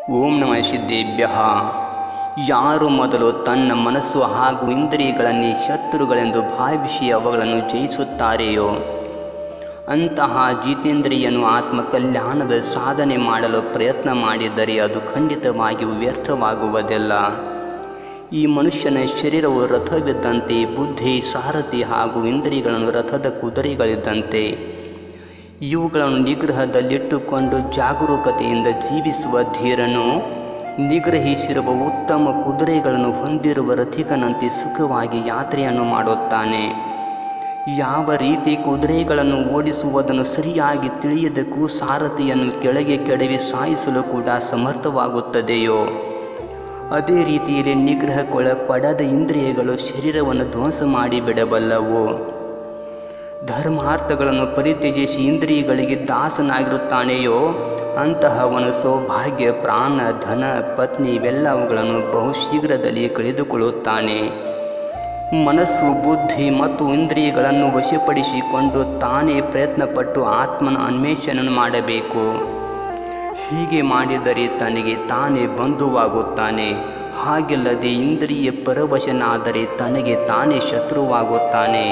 ಓಂ ನಮಃ ಸಿದ್ಧೇಭ್ಯ ಯಾರು ಮೊದಲು ತನ್ನ ಮನಸ್ಸು ಹಾಗೂ ಇಂದ್ರಿಯಗಳನ್ನೇ ಶತ್ರುಗಳೆಂದು ಭಾವಿಸಿ ಅವುಗಳನ್ನು ಜಯಿಸುತ್ತಾರೆಯೋ ಅಂತಹ ಜಿತೇಂದ್ರಿಯನು ಆತ್ಮ ಕಲ್ಯಾಣದ ಸಾಧನೆ ಮಾಡಲು ಪ್ರಯತ್ನ ಮಾಡಿದರೆ ಅದು ಖಂಡಿತವಾಗಿಯೂ ವ್ಯರ್ಥವಾಗುವುದಿಲ್ಲ ಈ ಮನುಷ್ಯನ ಶರೀರವು ರಥವಿದ್ದಂತೆ ಬುದ್ಧಿ ಸಾರಥಿ ಹಾಗೂ ಇಂದ್ರಿಯಗಳನ್ನು ರಥದ ಕುದುರೆಗಳಿದ್ದಂತೆ ಇವುಗಳನ್ನು ನಿಗ್ರಹದಲ್ಲಿಟ್ಟುಕೊಂಡು ಜಾಗರೂಕತೆಯಿಂದ ಜೀವಿಸುವ ಧೀರನು ನಿಗ್ರಹಿಸಿರುವ ಉತ್ತಮ ಕುದುರೆಗಳನ್ನು ಹೊಂದಿರುವ ರಥಿಕನಂತೆ ಸುಖವಾಗಿ ಯಾತ್ರೆಯನ್ನು ಮಾಡುತ್ತಾನೆ ಯಾವ ರೀತಿ ಕುದುರೆಗಳನ್ನು ಓಡಿಸುವುದನ್ನು ಸರಿಯಾಗಿ ತಿಳಿಯದಕ್ಕೂ ಸಾರಥಿಯನ್ನು ಕೆಳಗೆ ಕೆಡವಿ ಸಾಯಿಸಲು ಕೂಡ ಸಮರ್ಥವಾಗುತ್ತದೆಯೋ ಅದೇ ರೀತಿಯಲ್ಲಿ ನಿಗ್ರಹಕ್ಕೊಳಪಡದ ಇಂದ್ರಿಯಗಳು ಶರೀರವನ್ನು ಧ್ವಂಸ ಮಾಡಿಬಿಡಬಲ್ಲವು ಧರ್ಮಾರ್ಥಗಳನ್ನು ಪರಿತ್ಯಜಿಸಿ ಇಂದ್ರಿಯಗಳಿಗೆ ದಾಸನಾಗಿರುತ್ತಾನೆಯೋ ಅಂತಹವನು ಸೌಭಾಗ್ಯ ಪ್ರಾಣ ಧನ ಪತ್ನಿ ಇವೆಲ್ಲವುಗಳನ್ನು ಬಹುಶೀಘ್ರದಲ್ಲಿ ಕಳೆದುಕೊಳ್ಳುತ್ತಾನೆ ಮನಸ್ಸು ಬುದ್ಧಿ ಮತ್ತು ಇಂದ್ರಿಯಗಳನ್ನು ವಶಪಡಿಸಿಕೊಂಡು ತಾನೇ ಪ್ರಯತ್ನಪಟ್ಟು ಆತ್ಮನ ಅನ್ವೇಷಣೆ ಮಾಡಬೇಕು ಹೀಗೆ ಮಾಡಿದರೆ ತನಗೆ ತಾನೇ ಬಂಧುವಾಗುತ್ತಾನೆ ಹಾಗೆಲ್ಲದೆ ಇಂದ್ರಿಯ ಪರವಶನಾದರೆ ತನಗೆ ತಾನೇ ಶತ್ರುವಾಗುತ್ತಾನೆ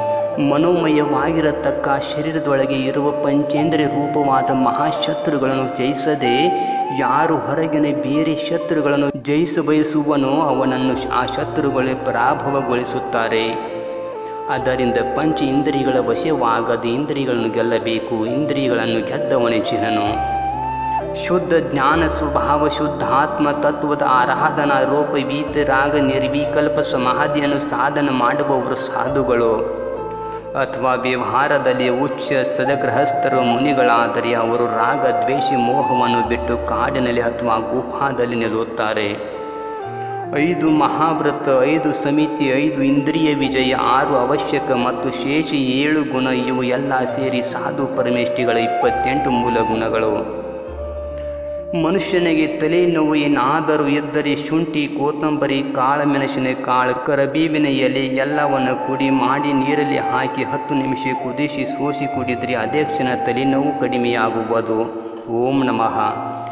ಮನೋಮಯವಾಗಿರತಕ್ಕ ಶರೀರದೊಳಗೆ ಇರುವ ಪಂಚೇಂದ್ರಿಯ ರೂಪವಾದ ಮಹಾಶತ್ರುಗಳನ್ನು ಜಯಿಸದೆ ಯಾರು ಹೊರಗಿನ ಬೇರೆ ಶತ್ರುಗಳನ್ನು ಜಯಿಸ ಬಯಸುವನೋ ಅವನನ್ನು ಆ ಶತ್ರುಗಳೇ ಪರಾಭವಗೊಳಿಸುತ್ತಾರೆ ಅದರಿಂದ ಪಂಚ ಇಂದ್ರಿಯಗಳ ವಶವಾಗದೆ ಇಂದ್ರಿಯಗಳನ್ನು ಗೆಲ್ಲಬೇಕು ಇಂದ್ರಿಯಗಳನ್ನು ಗೆದ್ದವನೇ ಚಿರನು ಶುದ್ಧ ಜ್ಞಾನ ಸ್ವಭಾವ ಶುದ್ಧ ಆತ್ಮ ತತ್ವದ ಆರಾಧನಾ ರೂಪ ವೀತರಾಗ ನಿರ್ವಿಕಲ್ಪ ಸಮಾಧಿಯನ್ನು ಸಾಧನ ಮಾಡುವವರು ಸಾಧುಗಳು ಅಥವಾ ವ್ಯವಹಾರದಲ್ಲಿ ಉಚ್ಚ ಸದಗೃಹಸ್ಥರು ಮುನಿಗಳಾದರೆ ಅವರು ರಾಗ ದ್ವೇಷ ಮೋಹವನ್ನು ಬಿಟ್ಟು ಕಾಡಿನಲ್ಲಿ ಅಥವಾ ಗುಫಾದಲ್ಲಿ ನಿಲ್ಲುತ್ತಾರೆ ಐದು ಮಹಾವ್ರತ ಐದು ಸಮಿತಿ ಐದು ಇಂದ್ರಿಯ ವಿಜಯ ಆರು ಅವಶ್ಯಕ ಮತ್ತು ಶೇಷ ಏಳು ಗುಣ ಇವು ಎಲ್ಲ ಸೇರಿ ಸಾಧು ಪರಮೇಷ್ಠಿಗಳ ಇಪ್ಪತ್ತೆಂಟು ಮೂಲ ಗುಣಗಳು ಮನುಷ್ಯನಿಗೆ ತಲೆನೋವು ಏನಾದರೂ ಇದ್ದರೆ ಶುಂಠಿ ಕೊತ್ತಂಬರಿ ಕಾಳುಮೆಣಸಿನ ಕಾಳು ಕರಬೇವಿನ ಎಲೆ ಎಲ್ಲವನ್ನು ಪುಡಿ ಮಾಡಿ ನೀರಲ್ಲಿ ಹಾಕಿ ಹತ್ತು ನಿಮಿಷ ಕುದಿಸಿ ಸೋಸಿ ಕುಡಿದರೆ ಅದೇ ಕ್ಷಣ ತಲೆನೋವು ಕಡಿಮೆಯಾಗುವುದು ಓಂ ನಮಃ